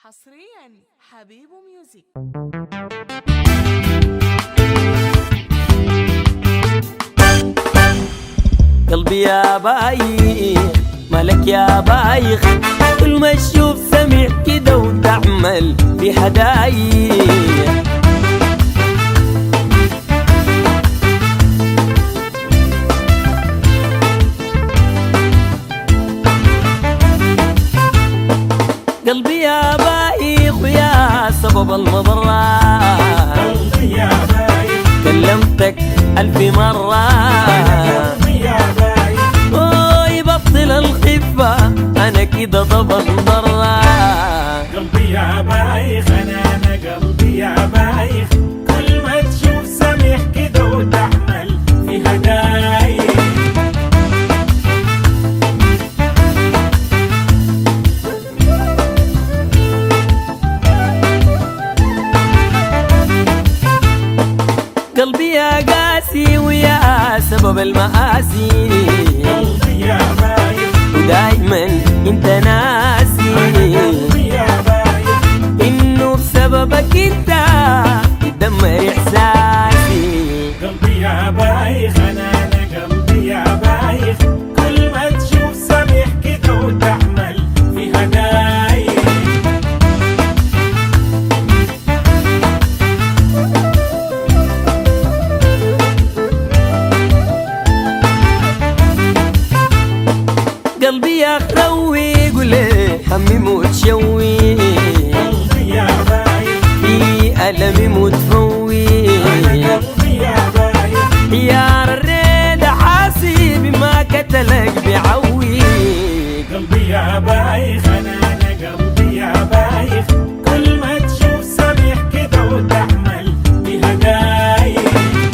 حصريا حبيب ميوزك قلبي يا بايخ ملك يا بايخ كل ما تشوف سمع كده وتعمل في حدايق قلبي يا بايخ ويا سبب المضرة قلبي يا بايخ كلمتك ألف مرة قلبي يا بايخ اوي بطل الخفة أنا كده ضبط ضرة قلبي يا بايخ انا انا قلبي يا بايخ كل ما تشوف سميح كده وتحمل في هدايق قلبي يا قاسي ويا سبب المآسي قلبي يا بايخ ودايما انت ناسي قلبي يا بايخ انه بسببك انت تدمر احساسي قلبي يا بايخ انا انا قلبي يا بايخ كل ما تشوف سميح كده وتحمل في هدايق قلبي يا خروي قول همي موت شوي قلبي يا بايخ في ألمي متفوي قلبي يا بايخ يا الريد حاسي بما كتلك بعوي قلبي يا بايخ انا انا قلبي يا بايخ كل ما تشوف سميح كده وتحمل بهدايق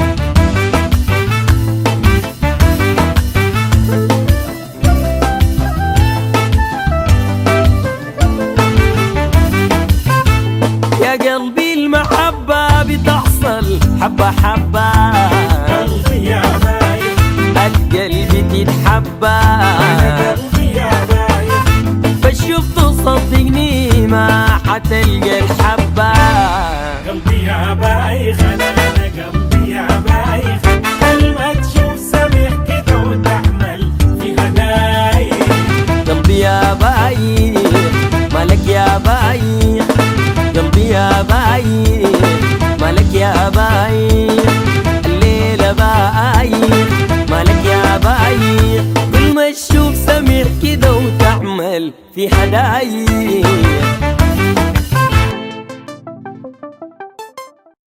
يا قلبي المحبة بتحصل حبة حبة قلبي يا بايخ القلب تتحبى قلبي يا بايخ فشوف تصدقني ما حتلقى الحبة قلبي يا بايخ انا انا قلبي يا بايخ كل ما تشوف سميح كده وتحمل في هدايق قلبي يا بايخ مالك يا بايخ قلبي يا بايخ مالك يا بايخ الليلة بايخ مالك يا بايخ كل ما تشوف سمير كده وتعمل في حدايق